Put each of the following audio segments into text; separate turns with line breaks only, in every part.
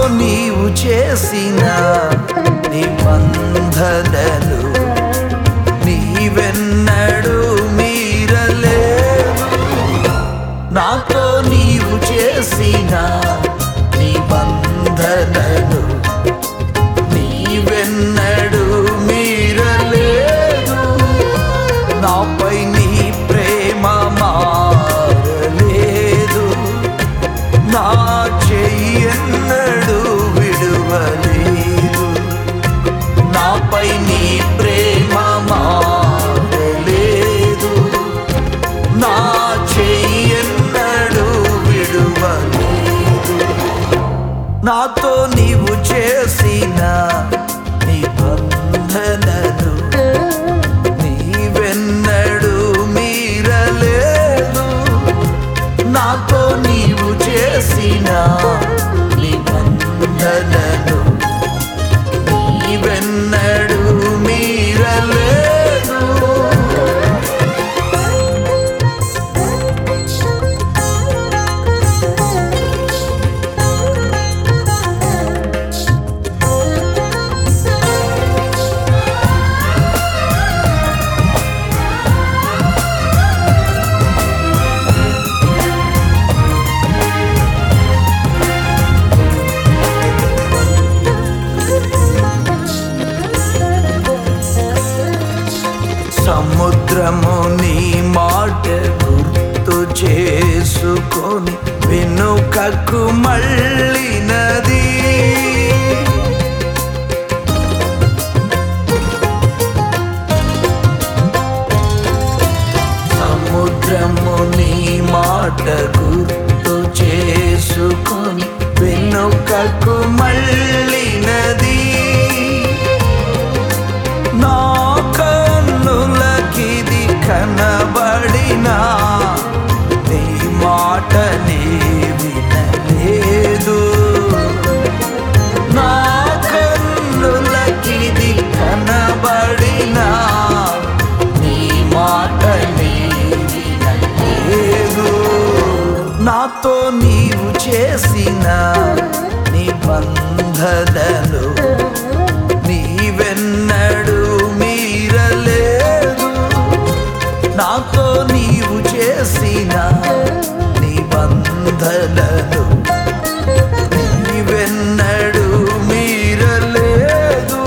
నీవు చేసిన నిబంధనలు నీవెన్నడూ మీరలేదు నాతో నీవు చేసిన నిబంధనలు నీవెన్నడూ మీరలేదు నాపై నీ ప్రేమ మారలేదు నా చెయ్యన్నడు విడువలేదు నాపై నీ ప్రేమ మారలేదు నా చెయ్యన్నడు విడువలేదు నాతో నీవు చేసిన నిబంధనలు నీవెన్నడూ మీరలేదు నాతో నీవు చేసిన నిబంధనలు నీవెన్నడూ మీరలేదు సముద్రము నీ మాట గుర్తు చేసుకొని వెనుకకు మళ్ళినది సముద్రము నీ మాట గుర్తు చేసుకొని వెనుకకు మళ్ళినది నా కన్నులకిది కనబడిన నీ మాట నీ వినలేదు నా కన్నులకిది కనబడిన నీ మాట నీ వినలేదు నాతో నీవు చేసిన నిబంధనలు నీవెన్నడూ మీరలేదు నాతో నీవు చేసిన నిబంధనలు నీవెన్నడూ మీరలేదు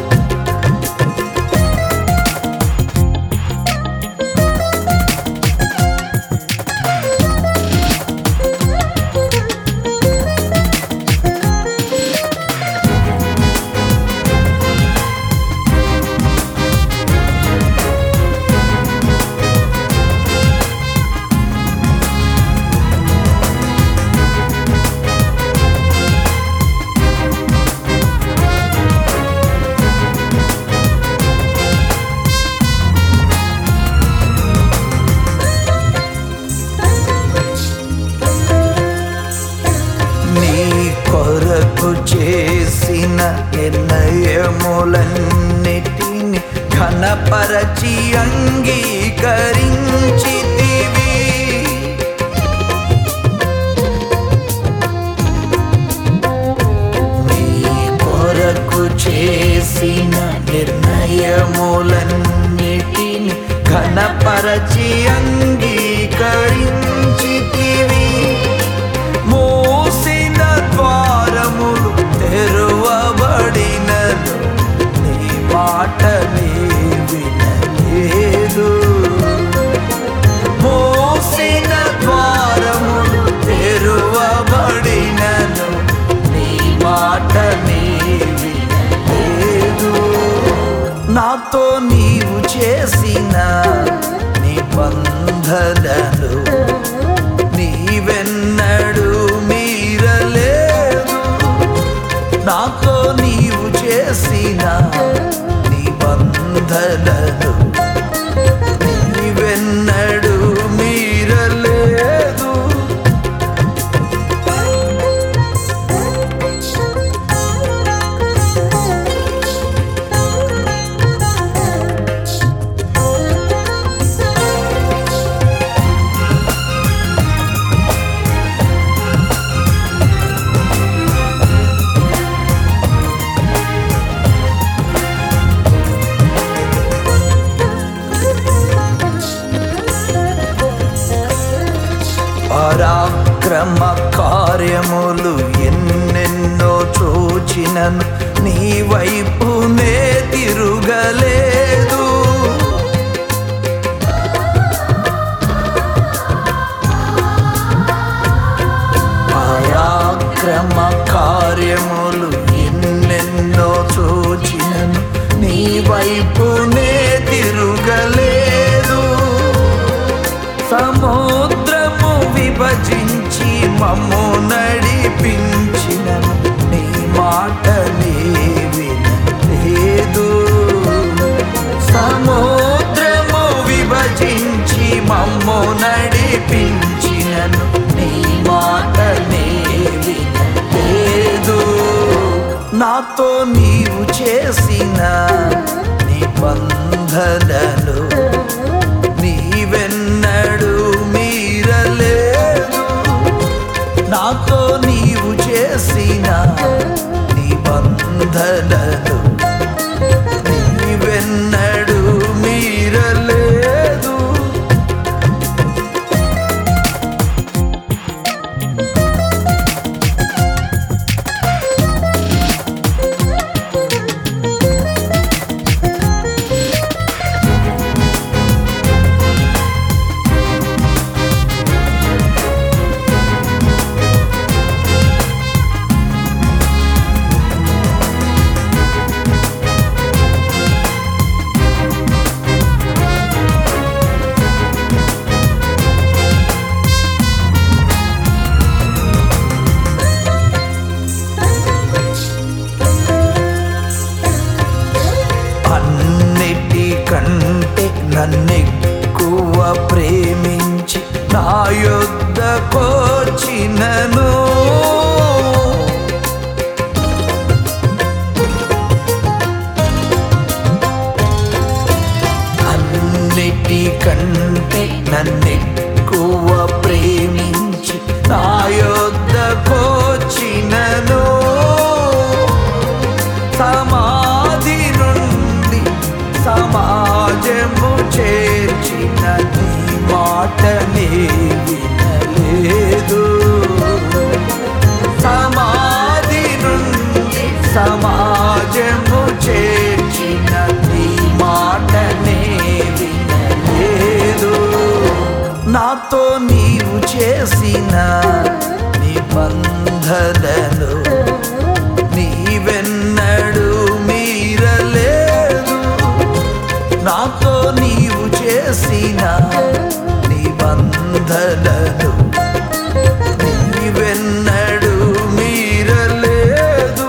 నీ కొరకు చేసిన నిర్ణయములన్నిటిని ఘనపరచి అంగీకరించితివి నీ కొరకు చేసిన నిర్ణయములన్నిటిని ఘనపరచి అంగీకరించితివి మూసిన ద్వారములు తెరువబడినను నీ మాట నీ వినలేదు మూసిన ద్వారములు తెరువబడినను నీ మాట నీ వినలేదు నాతో నీవు చేసిన నిబంధనలు నీవెన్నడూ మీరలేదు నాతో నీవు చేసిన నిబంధనలు నీవెన్నడూ మీరలేదు చేసినను నీ వైపునే తిరుగలేదు పరాక్రమ కార్యములు ఎన్నెన్నో చూచినను నీ వైపునే తిరుగలేదు సముద్రము విభజించి మమ్ము నడిపించినను నీ మాట వినలేదు సముద్రము విభజించి మమ్ము నడిపించినను నీ మాట వినలేదు నాతో నీవు చేసిన నిబంధనలు నీవెన్నడు మీరలేదు నాతో నీవు చేసిన నిబంధనలు నీవెన్నడు మీరలేదు అన్నిటి కంటే నన్నెక్కువ ప్రేమించి నా యొద్దకొచ్చినను అన్నిటి కంటే నన్నెక్కువ ప్రేమించి నా యొద్దకొచ్చినను సమాధి నుండి సమాజము చేర్చిన నీ మాటనే వినలేదు సమాధి నుండి సమాజము చేర్చిన నీ మాటనే వినలేదు నాతో నీవు చేసిన నిబంధనలు నీవెన్నడు మీరలేదు నాతో నీవు చేసిన నిబంధనలు నీవెన్నడు మీరలేదు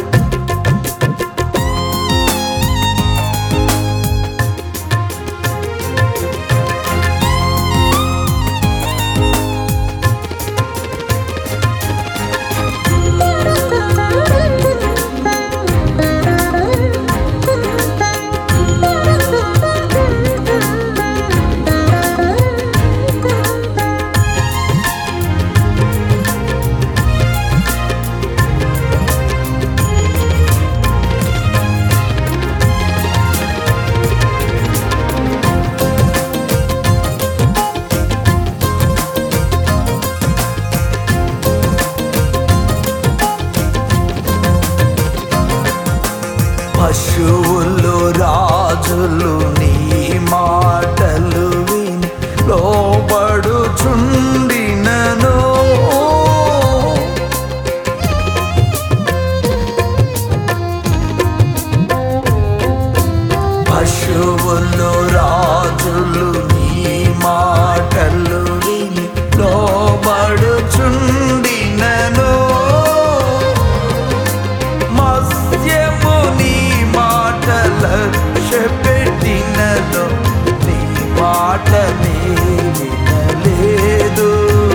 పశువులు రాజులు నీ మాటలు విని లోబడుచుండినను పశువులు రాజులు నీ మాటలు విని లోబడుచుండినను మత్స్యము నీ మాట లక్ష్య పెట్టినను నీ మాట వినలేదు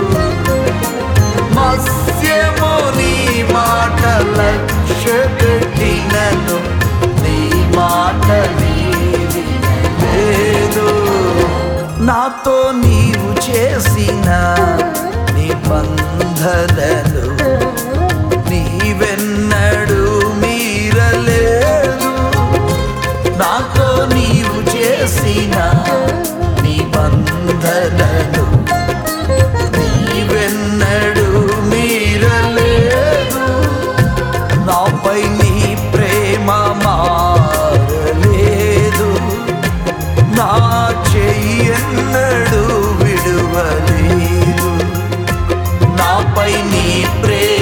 మత్స్యము నీ మాట లక్ష్య పెట్టినను నీ మాట వినలేదు నాతో నీవు చేసిన నిబంధనలు నీవెన్నడు మీరలేదు నాతో నీవు చేసిన నిబంధనలు నీవెన్నడు మీరలేదు నాపై నీ నాపై నీ ప్రేమ